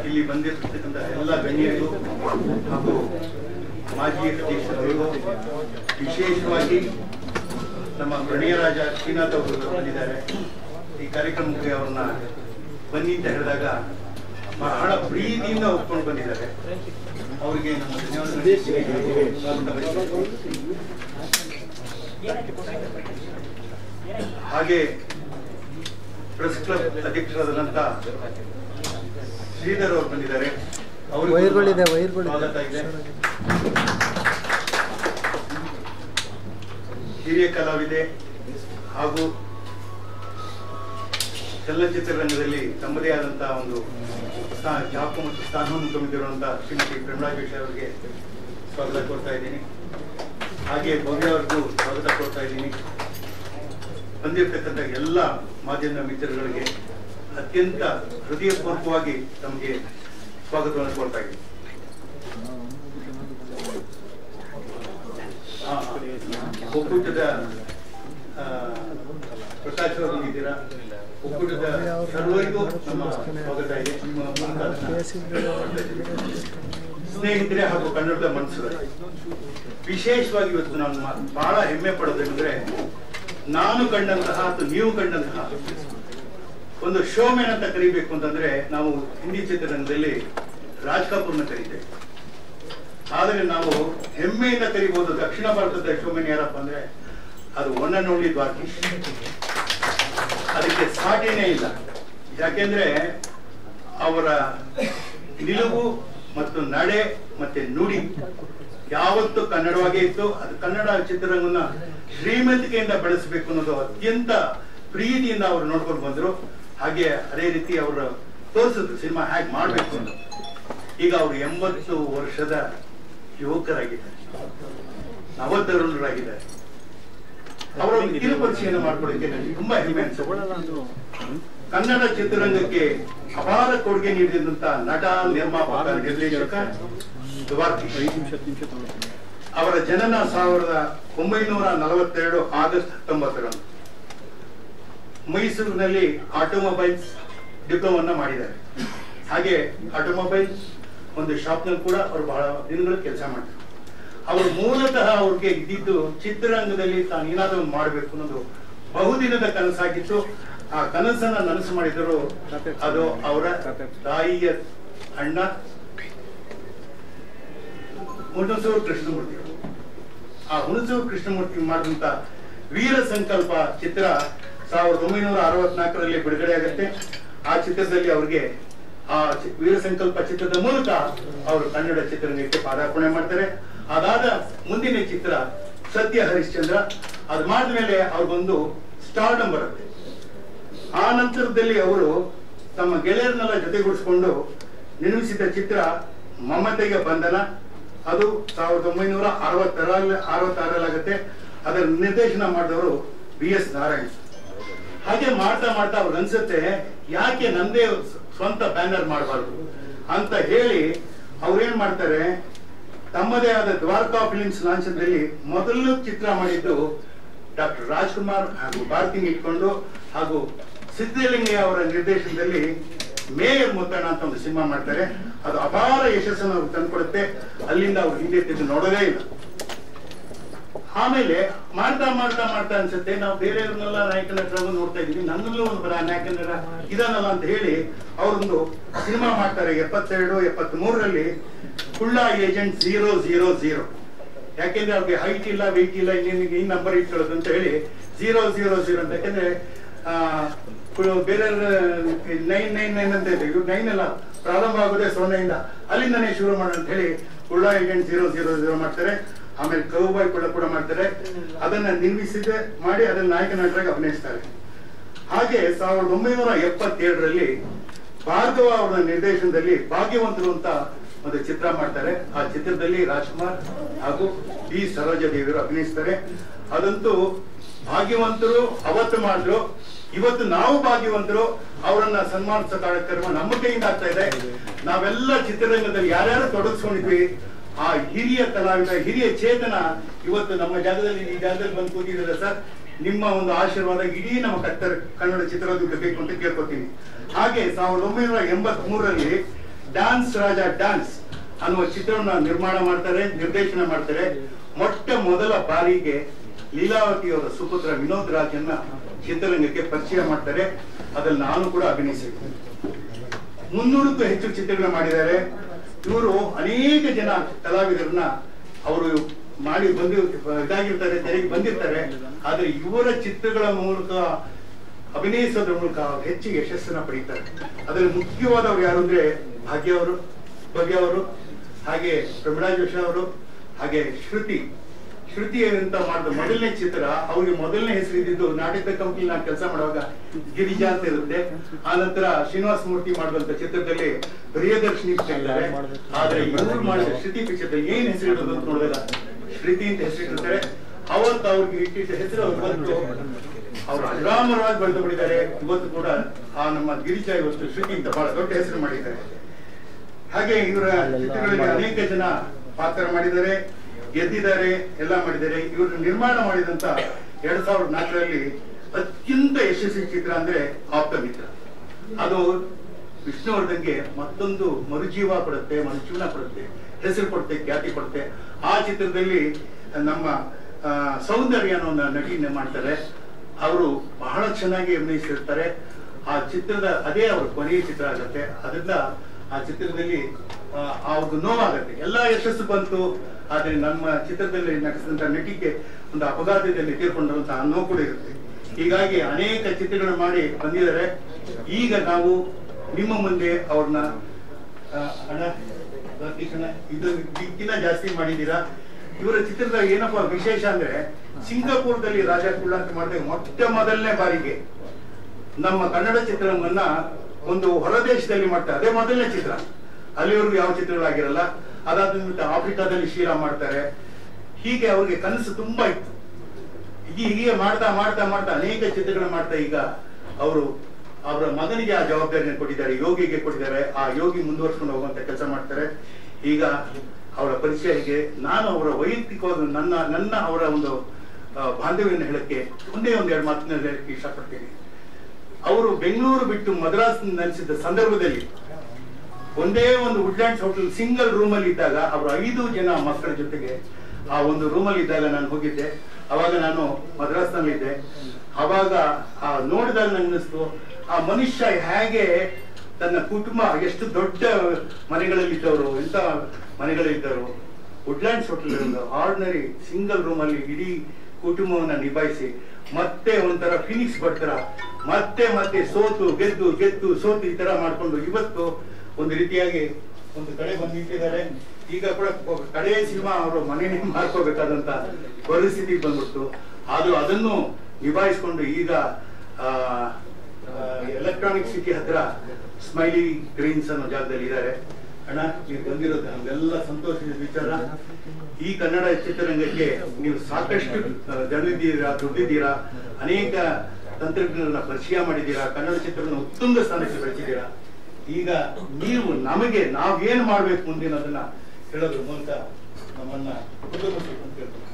ಇಲ್ಲಿ ಬಂದಿರತಕ್ಕಂಥ ಎಲ್ಲ ಗಣ್ಯರಿಗೂ ಹಾಗೂ ಮಾಜಿ ಅಧ್ಯಕ್ಷರಿಗೂ ವಿಶೇಷವಾಗಿ ನಮ್ಮ ಪ್ರಣಯರಾಜ ಶ್ರೀನಾಥ್ ಅವರು ಬಂದಿದ್ದಾರೆ ಈ ಕಾರ್ಯಕ್ರಮಕ್ಕೆ ಅವ್ರನ್ನ ಬನ್ನಿ ಅಂತ ಹೇಳಿದಾಗ ಬಹಳ ಪ್ರೀತಿಯಿಂದ ಒಪ್ಕೊಂಡು ಬಂದಿದ್ದಾರೆ ಅವರಿಗೆ ನಮ್ಮ ಧನ್ಯವಾದಗಳು ಸ್ವಾಗತ ಬಯಸ್ತೀನಿ. ಹಾಗೆ ಪ್ರೆಸ್ ಕ್ಲಬ್ ಅಧ್ಯಕ್ಷರಾದಂತ ಶ್ರೀಧರ್ ಅವರು ಬಂದಿದ್ದಾರೆ ಅವ್ರಿಗೂ ವೈರ್ಗಳಿದೆ, ವೈರ್ಗಳಿದೆ. ಸ್ವಾಗತ ಇದೆ ಹಿರಿಯ ಕಲಾವಿದೆ ಹಾಗೂ ಚಲನಚಿತ್ರರಂಗದಲ್ಲಿ ತಮ್ಮದೇ ಆದಂತಹ ಒಂದು ಸ್ಥಾ- ಛಾಪು ಮತ್ತು ಸ್ಥಾನವನ್ನು ತುಂಬಿದಿರುವಂತಹ ಶ್ರೀಮತಿ ಪ್ರಮೀಳಾ ಜೋಶಿ ಅವರಿಗೆ ಸ್ವಾಗತ ಕೊಡ್ತಾ ಇದ್ದೀನಿ ಹಾಗೆ ಭವ್ಯ ಅವ್ರಿಗೂ ಸ್ವಾಗತ ಕೊಡ್ತಾ ಇದ್ದೀನಿ ಬಂದಿರತಕ್ಕಂಥ ಎಲ್ಲ ಮಾಧ್ಯಮ ಮಿತ್ರಗಳಿಗೆ ಅತ್ಯಂತ ಹೃದಯಪೂರ್ವಕವಾಗಿ ತಮಗೆ ಸ್ವಾಗತವನ್ನು ಕೊಡ್ತಾ ಇದ್ದೀನಿ ಆ, ಒಕ್ಕೂಟದ ಆ, ಪ್ರಕಾಶ್ ಅವರು ಬಂದಿದ್ದೀರಾ ಒಕ್ಕೂಟದ ಸರ್ವರಿಗೂ ನಮ್ಮ ಸ್ವಾಗತ ಇದೆ ನಿಮ್ಮ ಮೂಲಕ ಅದನ್ನ ಸ್ನೇಹಿತರೆ ಹಾಗೂ ಕನ್ನಡದ ಮನಸ್ಸುಗಳೇ ವಿಶೇಷವಾಗಿ ಇವತ್ತು ನಾನು ಮಾ- ಬಹಳ ಹೆಮ್ಮೆ ಪಡೋದೇನೆಂದ್ರೆ ನಾನು ಕಂಡಂತಹ ಅಥವಾ ನೀವು ಕಂಡಂತಹ ಒಂದು ಶೋಮೆನ್ ಅಂತ ಕರಿಬೇಕು ಅಂತಂದ್ರೆ ನಾವು ಹಿಂದಿ ಚಿತ್ರರಂಗದಲ್ಲಿ ರಾಜ್ ಕಪೂರ್ನ ಕರಿತೇವೆ ಆದರೆ ನಾವು ಹೆಮ್ಮೆಯಿಂದ ಕರಿಬಹುದು ದಕ್ಷಿಣ ಭಾರತದ ಶೋಮೆನ್ ಯಾರಪ್ಪ ಅಂದ್ರೆ ಅದು ಒನ್ ಅಂಡ್ ಓನ್ಲಿ ದ್ವಾರಕೀಶ್ ಅದಕ್ಕೆ ಸಾಟಿನೇ ಇಲ್ಲ ಯಾಕೆಂದ್ರೆ ಅವರ ನಿಲುವು ಮತ್ತು ನಡೆ ಮತ್ತೆ ನುಡಿ ಯಾವತ್ತು ಕನ್ನಡವಾಗೇ ಇತ್ತು ಅದು ಕನ್ನಡ ಚಿತ್ರರಂಗನ ಶ್ರೀಮಂತಿಕೆಯಿಂದ ಬೆಳೆಸಬೇಕು ಅನ್ನೋದು ಅತ್ಯಂತ ಪ್ರೀತಿಯಿಂದ ಅವರು ನೋಡ್ಕೊಂಡು ಬಂದ್ರು ಹಾಗೆ ಅದೇ ರೀತಿ ಅವರು ತೋರಿಸಿದ್ರು ಸಿನಿಮಾ ಹೇಗೆ ಮಾಡ್ಬೇಕು ಅಂತ ಈಗ ಅವರು ಎಂಬತ್ತು ವರ್ಷದ ಯುವಕರಾಗಿದ್ದಾರೆ ನವತರುಣರಾಗಿದ್ದಾರೆ ಅವರ ಒಂದು ಕಿರುಪರಿಚಯನ ಮಾಡ್ಕೊಳ್ಳಿಕ್ಕೆ ನನಗೆ ತುಂಬಾ ಹೆಮ್ಮೆ ಅನ್ಸುತ್ತೆ ಕನ್ನಡ ಚಿತ್ರರಂಗಕ್ಕೆ ಅಪಾರ ಕೊಡುಗೆ ನೀಡಿದಂತ ನಟ ನಿರ್ಮಾಪಕ ನಿರ್ದೇಶಕ ದ್ವಾರಕೀಶ್ ಅವರ ಜನನ ಸಾವಿರದ ಒಂಬೈನೂರ ನಲವತ್ತೆರಡು ಆಗಸ್ಟ್ ಹತ್ತೊಂಬತ್ತರಂದು ಮೈಸೂರಿನಲ್ಲಿ ಆಟೋಮೊಬೈಲ್ಸ್ ಡಿಪ್ಲೊಮನ್ನ ಮಾಡಿದ್ದಾರೆ ಹಾಗೆ ಆಟೋಮೊಬೈಲ್ಸ್ ಒಂದು ಶಾಪ್ನಲ್ಲಿ ಕೂಡ ಅವರು ಬಹಳ ದಿನಗಳು ಕೆಲಸ ಮಾಡ್ತಾರೆ ಅವರು ಮೂಲತಃ ಅವ್ರಿಗೆ ಇದ್ದಿದ್ದು ಚಿತ್ರರಂಗದಲ್ಲಿ ತಾನು ಏನಾದರೂ ಒಂದು ಮಾಡಬೇಕು ಅನ್ನೋದು ಬಹುದಿನದ ಕನಸಾಗಿತ್ತು ಆ ಕನಸನ್ನ ನನಸು ಮಾಡಿದರು ಅದು ಅವರ ತಾಯಿಯ ಅಣ್ಣ ಹುಣಸೂರು ಕೃಷ್ಣಮೂರ್ತಿ ಆ ಹುಣಸೂರು ಕೃಷ್ಣಮೂರ್ತಿ ಮಾಡಿದಂತ ವೀರ ಸಂಕಲ್ಪ ಚಿತ್ರ ಸಾವಿರದ ಒಂಬೈನೂರ ಅರವತ್ನಾಲ್ಕರಲ್ಲಿ ಬಿಡುಗಡೆ ಆಗುತ್ತೆ ಆ ಚಿತ್ರದಲ್ಲಿ ಅವ್ರಿಗೆ ಆ ಚಿ- ವೀರ ಸಂಕಲ್ಪ ಚಿತ್ರದ ಮೂಲಕ ಅವರು ಕನ್ನಡ ಚಿತ್ರರಂಗಕ್ಕೆ ಪಾದಾರ್ಪಣೆ ಮಾಡ್ತಾರೆ ಅದಾದ ಮುಂದಿನ ಚಿತ್ರ ಸತ್ಯ ಹರಿಶ್ಚಂದ್ರ ಅದು ಮಾಡಿದ್ಮೇಲೆ ಅವ್ರಿಗೊಂದು ಸ್ಟಾರ್ಡಮ್ ಬರುತ್ತೆ ಆ ನಂತರದಲ್ಲಿ ಅವರು ತಮ್ಮ ಗೆಳೆಯರನ್ನೆಲ್ಲ ಜೊತೆಗೂಡಿಸಿಕೊಂಡು ನಿರ್ಮಿಸಿದ ಚಿತ್ರ ಮಮತೆಗೆ ಬಂಧನ ಅದು ಸಾವಿರದ ಒಂಬೈನೂರ ಅರವತ್ತರಲ್ಲಿ ಅರವತ್ತಾರಲ್ಲಾಗುತ್ತೆ ಅದರ ನಿರ್ದೇಶನ ಮಾಡಿದವರು ಬಿ ಎಸ್ ನಾರಾಯಣ್ ಹಾಗೆ ಮಾಡ್ತಾ ಮಾಡ್ತಾ ಅವ್ರಿಗೆ ಅನ್ಸುತ್ತೆ ಯಾಕೆ ನಂದೇ ಸ್ವಂತ ಬ್ಯಾನರ್ ಮಾಡಬಾರ್ದು ಅಂತ ಹೇಳಿ ಅವ್ರೇನ್ ಮಾಡ್ತಾರೆ ತಮ್ಮದೇ ಆದ ದ್ವಾರಕಾ ಫಿಲಿಮ್ಸ್ ಲಾಂಛನದಲ್ಲಿ ಮೊದಲು ಚಿತ್ರ ಮಾಡಿದ್ದು ಡಾಕ್ಟರ್ ರಾಜ್ಕುಮಾರ್ ಹಾಗೂ ಭಾರತಿಂಗ್ ಇಟ್ಕೊಂಡು ಹಾಗೂ ಸಿದ್ದಲಿಂಗಯ್ಯ ಅವರ ನಿರ್ದೇಶನದಲ್ಲಿ ಮೇಯರ್ ಮುತ್ತಣ್ಣ ಅಂತ ಒಂದು ಸಿನಿಮಾ ಮಾಡ್ತಾರೆ ಅದು ಅಪಾರ ಯಶಸ್ಸನ್ನು ಅವ್ರು ತಂದ್ಕೊಡುತ್ತೆ ಅಲ್ಲಿಂದ ಅವ್ರು ಹಿಂದೆ ತಿದ್ದು ನೋಡೋದೇ ಇಲ್ಲ ಆಮೇಲೆ ಮಾಡ್ತಾ ಮಾಡ್ತಾ ಮಾಡ್ತಾ ಅನ್ಸುತ್ತೆ ನಾವು ಬೇರೆಯವ್ರನ್ನೆಲ್ಲ ನಾಯಕ ನಟರನ್ನು ನೋಡ್ತಾ ಇದೀವಿ ನನ್ನಲ್ಲೂ ಒಂದು ಬರ ನಾಯಕ ನಟ ಇದಾನಲ್ಲ ಅಂತ ಹೇಳಿ ಅವರೊಂದು ಸಿನಿಮಾ ಮಾಡ್ತಾರೆ ಎಪ್ಪತ್ತೆರಡು ಎಪ್ಪತ್ತ್ ಮೂರರಲ್ಲಿ ಕುಳ್ಳ ಏಜೆಂಟ್ ಝೀರೋ ಝೀರೋ ಝೀರೋ ಯಾಕೆಂದ್ರೆ ಅವ್ರಿಗೆ ಹೈಟ್ ಇಲ್ಲ ವೆಯ್ಟ್ ಇಲ್ಲ ಇನ್ನೇನಿಗೆ ಈ ನಂಬರ್ ಇಟ್ಕೊಳ್ಳೋದು ಅಂತ ಹೇಳಿ ಝೀರೋ ಝೀರೋ ಝೀರೋ ಅಂತ ಯಾಕೆಂದ್ರೆ ಆ, ಕು- ಬೇರೆ ನೈನ್ ನೈನ್ ನೈನ್ ಅಂತ ಇದೆ ಇವ್ರು ನೈನ್ ಅಲ್ಲ ಪ್ರಾರಂಭ ಆಗೋದೇ ಸೊನ್ನೆಯಿಂದ ಅಲ್ಲಿಂದನೇ ಶುರು ಮಾಡೋಣ ಅಂತ ಹೇಳಿ ಕುಳ್ಳ ಏಜೆಂಟ್ ಝೀರೋ ಝೀರೋ ಝೀರೋ ಮಾಡ್ತಾರೆ ಆಮೇಲೆ ಕೌಬಾಯ್ ಕೂಡ ಕೂಡ ಮಾಡ್ತಾರೆ ಅದನ್ನ ನಿರ್ಮಿಸಿದೆ ಮಾಡಿ ಅದನ್ನ ನಾಯಕ ನಟರಾಗಿ ಅಭಿನಯಿಸ್ತಾರೆ ಹಾಗೆ ಸಾವಿರದ ಒಂಬೈನೂರ ಎಪ್ಪತ್ತೇಳರಲ್ಲಿ ಭಾರ್ಗವ ಅವರ ನಿರ್ದೇಶನದಲ್ಲಿ ಭಾಗ್ಯವಂತರು ಅಂತ ಒಂದು ಚಿತ್ರ ಮಾಡ್ತಾರೆ ಆ ಚಿತ್ರದಲ್ಲಿ ರಾಜ್ಕುಮಾರ್ ಹಾಗೂ ಬಿ ಸರೋಜಾ ದೇವಿಯರು ಅಭಿನಯಿಸ್ತಾರೆ ಅದಂತೂ ಭಾಗ್ಯವಂತರು ಅವತ್ತು ಮಾಡಿದ್ರು ಇವತ್ತು ನಾವು ಭಾಗ್ಯವಂತರು ಅವರನ್ನ ಸನ್ಮಾನಿಸೋ ಕಾರ್ಯಕ್ರಮ ನಮ್ಮ ಕೈಯಿಂದ ಆಗ್ತಾ ಇದೆ ನಾವೆಲ್ಲ ಚಿತ್ರರಂಗದಲ್ಲಿ ಯಾರ್ಯಾರು ತೊಡಗಿಸ್ಕೊಂಡಿದ್ವಿ ಆ ಹಿರಿಯ ಕಲಾವಿದ ಹಿರಿಯ ಚೇತನ ಇವತ್ತು ನಮ್ಮ ಜಾಗದಲ್ಲಿ ಈ ಜಾಗದಲ್ಲಿ ಬಂದು ಕೂತಿದ್ದಾರೆ ಸರ್ ನಿಮ್ಮ ಒಂದು ಆಶೀರ್ವಾದ ಇಡೀ ನಮ್ಮ ಕಟ್ಟಡ ಕನ್ನಡ ಚಿತ್ರರಂಗಕ್ಕೆ ಬೇಕು ಅಂತ ಕೇಳ್ಕೊತೀನಿ ಹಾಗೆ ಸಾವಿರದ ಒಂಬೈನೂರ ಎಂಬತ್ ಮೂರರಲ್ಲಿ ಡಾನ್ಸ್ ರಾಜ ಡಾನ್ಸ್ ಅನ್ನುವ ಚಿತ್ರವನ್ನ ನಿರ್ಮಾಣ ಮಾಡ್ತಾರೆ ನಿರ್ದೇಶನ ಮಾಡ್ತಾರೆ ಮೊಟ್ಟ ಮೊದಲ ಬಾರಿಗೆ ಲೀಲಾವತಿಯವರ ಸುಪುತ್ರ ವಿನೋದ್ ರಾಜನ್ನ ಚಿತ್ರರಂಗಕ್ಕೆ ಪರಿಚಯ ಮಾಡ್ತಾರೆ ಅದ್ರಲ್ಲಿ ನಾನು ಕೂಡ ಅಭಿನಯಿಸಿದ್ದೀನಿ ಮುನ್ನೂರಕ್ಕೂ ಹೆಚ್ಚು ಚಿತ್ರಗಳನ್ನ ಮಾಡಿದ್ದಾರೆ ಇವರು ಅನೇಕ ಜನ ಕಲಾವಿದರನ್ನ ಅವರು ಮಾಡಿ ಬಂದಿ ಇದಾಗಿರ್ತಾರೆ ತೆರೆಗೆ ಬಂದಿರ್ತಾರೆ ಆದ್ರೆ ಇವರ ಚಿತ್ರಗಳ ಮೂಲಕ ಅಭಿನಯಿಸೋದ್ರ ಮೂಲಕ ಅವ್ರು ಹೆಚ್ಚು ಯಶಸ್ಸನ್ನ ಪಡೀತಾರೆ ಅದರಲ್ಲಿ ಮುಖ್ಯವಾದವ್ರು ಯಾರು ಅಂದ್ರೆ ಭಾಗ್ಯ ಅವರು ಭಾಗ್ಯ ಅವರು ಹಾಗೆ ಪ್ರಮಿಳಾ ಜೋಶಿ ಅವರು ಹಾಗೆ ಶ್ರುತಿ ಶ್ರುತಿ ಅಂತ ಮಾಡಿದ ಮೊದಲನೇ ಚಿತ್ರ ಅವ್ರಿಗೆ ಮೊದಲನೇ ಹೆಸರು ಇದ್ದಿದ್ದು ನಾಟಕದ ಕಂಪನಿ ನಾನು ಕೆಲಸ ಮಾಡುವಾಗ ಗಿರಿಜಾ ಅಂತ ಇರುತ್ತೆ ಆ ನಂತರ ಶ್ರೀನಿವಾಸ ಮೂರ್ತಿ ಮಾಡಿದಂತ ಚಿತ್ರದಲ್ಲಿ ಪ್ರಿಯದರ್ಶಿನಿ ಇದ್ದಾರೆ ಆದ್ರೆ ಇವರು ಮಾಡಿದ ಶ್ರುತಿ ಪಿಕ್ಚರ್ದಲ್ಲಿ ಏನ್ ಹೆಸರು ಇಡೋದು ಅಂತ ನೋಡಿದಾಗ ಶ್ರುತಿ ಅಂತ ಹೆಸರಿಟ್ಟಿರ್ತಾರೆ ಅವತ್ತು ಅವ್ರಿಗೆ ಇಟ್ಟಿದ್ದ ಹೆಸರು ಇವತ್ತು ಅವರು ಅಜರಾಮರವಾಗಿ ಬೆಳೆದು ಬಿಟ್ಟಿದ್ದಾರೆ ಇವತ್ತು ಕೂಡ ಆ ನಮ್ಮ ಗಿರಿಜಾ ಇವತ್ತು ಶ್ರುತಿ ಅಂತ ಬಹಳ ದೊಡ್ಡ ಹೆಸರು ಮಾಡಿದ್ದಾರೆ ಹಾಗೆ ಇವರ ಚಿತ್ರಗಳಲ್ಲಿ ಅನೇಕ ಜನ ಪಾತ್ರ ಮಾಡಿದ್ದಾರೆ ಗೆದ್ದಿದ್ದಾರೆ ಎಲ್ಲ ಮಾಡಿದ್ದಾರೆ ಇವರು ನಿರ್ಮಾಣ ಮಾಡಿದಂತ ಎರಡ್ ಸಾವಿರದ ನಾಲ್ಕರಲ್ಲಿ ಅತ್ಯಂತ ಯಶಸ್ವಿ ಚಿತ್ರ ಅಂದ್ರೆ ಆಪ್ತ ಮಿತ್ರ ಅದು ವಿಷ್ಣುವರ್ಧನ್ಗೆ ಮತ್ತೊಂದು ಮರುಜೀವ ಕೊಡುತ್ತೆ ಮರುಜೀವನ ಕೊಡುತ್ತೆ ಹೆಸರು ಕೊಡುತ್ತೆ ಖ್ಯಾತಿ ಕೊಡುತ್ತೆ ಆ ಚಿತ್ರದಲ್ಲಿ ನಮ್ಮ ಆ, ಸೌಂದರ್ಯ ಅನ್ನೋ ಒಂದು ನಟಿನ ಮಾಡ್ತಾರೆ ಅವರು ಬಹಳ ಚೆನ್ನಾಗಿ ಅಭಿನಯಿಸಿರ್ತಾರೆ ಆ ಚಿತ್ರದ ಅದೇ ಅವ್ರ ಕೊನೆಯ ಚಿತ್ರ ಆಗುತ್ತೆ ಅದರಿಂದ ಆ ಚಿತ್ರದಲ್ಲಿ ಆ, ಅವ್ರದ್ದು ನೋವಾಗತ್ತೆ ಎಲ್ಲಾ ಯಶಸ್ಸು ಬಂತು ಆದ್ರೆ ನಮ್ಮ ಚಿತ್ರದಲ್ಲಿ ನಟಿಸಿದಂತ ನಟಿಗೆ ಒಂದು ಅಪಘಾತದಲ್ಲಿ ತೀರ್ಕೊಂಡಂತ ನೋವು ಕೂಡ ಇರುತ್ತೆ ಹೀಗಾಗಿ ಅನೇಕ ಚಿತ್ರಗಳನ್ನು ಮಾಡಿ ಬಂದಿದ್ದಾರೆ ಈಗ ನಾವು ನಿಮ್ಮ ಮುಂದೆ ಅವ್ರನ್ನ ಆ, ಅಣ್ಣ ಸತೀಶ್ ಅಣ್ಣ, ಇದು ಇದಕ್ಕಿಂತ ಜಾಸ್ತಿ ಮಾಡಿದ್ದೀರಾ ಇವರ ಚಿತ್ರದ ಏನಪ್ಪ ವಿಶೇಷ ಅಂದ್ರೆ ಸಿಂಗಾಪುರದಲ್ಲಿ ರಾಜ ಕುಳ್ಳ ಅಂತ ಮಾಡಿದಾಗ ಮೊಟ್ಟ ಮೊದಲನೇ ಬಾರಿಗೆ ನಮ್ಮ ಕನ್ನಡ ಚಿತ್ರವನ್ನ ಒಂದು ಹೊರದೇಶದಲ್ಲಿ ಮಾಡ್ತಾರೆ ಅದೇ ಮೊದಲನೇ ಚಿತ್ರ ಅಲ್ಲಿವರೆಗೂ ಯಾವ ಚಿತ್ರಗಳಾಗಿರಲ್ಲ ಅದಾದ ನಂತರ ಆಫ್ರಿಕಾದಲ್ಲಿ ಶೀಲಾ ಮಾಡ್ತಾರೆ ಹೀಗೆ ಅವ್ರಿಗೆ ಕನಸು ತುಂಬಾ ಇತ್ತು ಹೀಗೆ ಹೀಗೆ ಮಾಡ್ತಾ ಮಾಡ್ತಾ ಮಾಡ್ತಾ ಅನೇಕ ಚಿತ್ರಗಳು ಮಾಡ್ತಾ ಈಗ ಅವರು ಅವರ ಮಗನಿಗೆ ಆ ಜವಾಬ್ದಾರಿಯನ್ನು ಕೊಟ್ಟಿದ್ದಾರೆ ಯೋಗಿಗೆ ಕೊಟ್ಟಿದ್ದಾರೆ ಆ ಯೋಗಿ ಮುಂದುವರ್ಸ್ಕೊಂಡು ಹೋಗುವಂತ ಕೆಲಸ ಮಾಡ್ತಾರೆ ಈಗ ಅವರ ಪರಿಚಯ ಹೀಗೆ ನಾನು ಅವರ ವೈಯಕ್ತಿಕವಾದ ನನ್ನ ನನ್ನ ಅವರ ಒಂದು ಆ, ಬಾಂಧವ್ಯವನ್ನು ಹೇಳಕ್ಕೆ ಒಂದೇ ಒಂದ್ ಎರಡು ಮಾತನ್ನ ಹೇಳಕ್ಕೆ ಇಷ್ಟಪಡ್ತೀನಿ ಅವರು ಬೆಂಗಳೂರು ಬಿಟ್ಟು ಮದ್ರಾಸ್ ನೆಲೆಸಿದ ಸಂದರ್ಭದಲ್ಲಿ ಒಂದೇ ಒಂದು ವುಡ್ಲ್ಯಾಂಡ್ಸ್ ಹೋಟೆಲ್ ಸಿಂಗಲ್ ರೂಮ್ ಅಲ್ಲಿ ಇದ್ದಾಗ ಅವರು ಐದು ಜನ ಮಕ್ಕಳ ಜೊತೆಗೆ ಆ ಒಂದು ರೂಮ್ ಅಲ್ಲಿ ಇದ್ದಾಗ ನಾನು ಹೋಗಿದ್ದೆ ಅವಾಗ ನಾನು ಮದ್ರಾಸ್ ನಲ್ಲಿದ್ದೆ ಅವಾಗ ಆ ನೋಡಿದಾಗ ನಂಗೆ ಅನ್ನಿಸ್ತು ಆ ಮನುಷ್ಯ ಹೇಗೆ ತನ್ನ ಕುಟುಂಬ ಎಷ್ಟು ದೊಡ್ಡ ಮನೆಗಳಲ್ಲಿದ್ದವರು ಎಂತ ಮನೆಗಳಲ್ಲಿದ್ದರು woodlands hotel ordinary single room ಅಲ್ಲಿ ಇಡೀ ಕುಟುಂಬವನ್ನ ನಿಭಾಯಿಸಿ ಮತ್ತೆ ಒಂಥರ ಫಿನಿಕ್ಸ್ ಬರ್ತಾರ ಮತ್ತೆ ಮತ್ತೆ ಸೋತು ಗೆದ್ದು ಗೆದ್ದು ಸೋತು ಈ ತರ ಮಾಡ್ಕೊಂಡು ಇವತ್ತು ಒಂದು ರೀತಿಯಾಗಿ ಒಂದು ಕಡೆ ಬಂದು ನಿಂತಿದ್ದಾರೆ ಈಗ ಕೂಡ ಒಬ್ಬ ಕಡೆಯ ಸಿನಿಮಾ ಅವರು ಮನೆನೇ ಮಾಡ್ಕೋಬೇಕಾದಂತ ಪರಿಸ್ಥಿತಿ ಬಂದ್ಬಿಡ್ತು ಆದ್ರೂ ಅದನ್ನು ನಿಭಾಯಿಸ್ಕೊಂಡು ಈಗ ಎಲೆಕ್ಟ್ರಾನಿಕ್ ಸಿಟಿ ಹತ್ರ ಸ್ಮೈಲಿ ಗ್ರೀನ್ಸ್ ಅನ್ನೋ ಜಾಗದಲ್ಲಿ ಇದ್ದಾರೆ ಅಣ್ಣ ನೀವು ಬಂದಿರೋದು ನಮ್ಗೆಲ್ಲ ಸಂತೋಷದ ವಿಚಾರ ಈ ಕನ್ನಡ ಚಿತ್ರರಂಗಕ್ಕೆ ನೀವು ಸಾಕಷ್ಟು ಆ, ಜನರಿದ್ದೀರಾ ದುಡ್ಡಿದ್ದೀರಾ ಅನೇಕ ತಂತ್ರಜ್ಞರನ್ನ ಪರಿಚಯ ಮಾಡಿದ್ದೀರಾ ಕನ್ನಡ ಚಿತ್ರವನ್ನು ಉತ್ತುಂಗ ಸ್ಥಾನಕ್ಕೆ ಬೆಳೆಸಿದ್ದೀರಾ ಈಗ ನೀವು ನಮಗೆ ನಾವೇನ್ ಮಾಡ್ಬೇಕು ಮುಂದಿನ ಅದನ್ನ ಹೇಳೋದ್ರ ಮೂಲಕ ನಮ್ಮನ್ನ ಕುಟುಂಬಕ್ಕೆ ಅಂತ ಕೇಳ್ತೀನಿ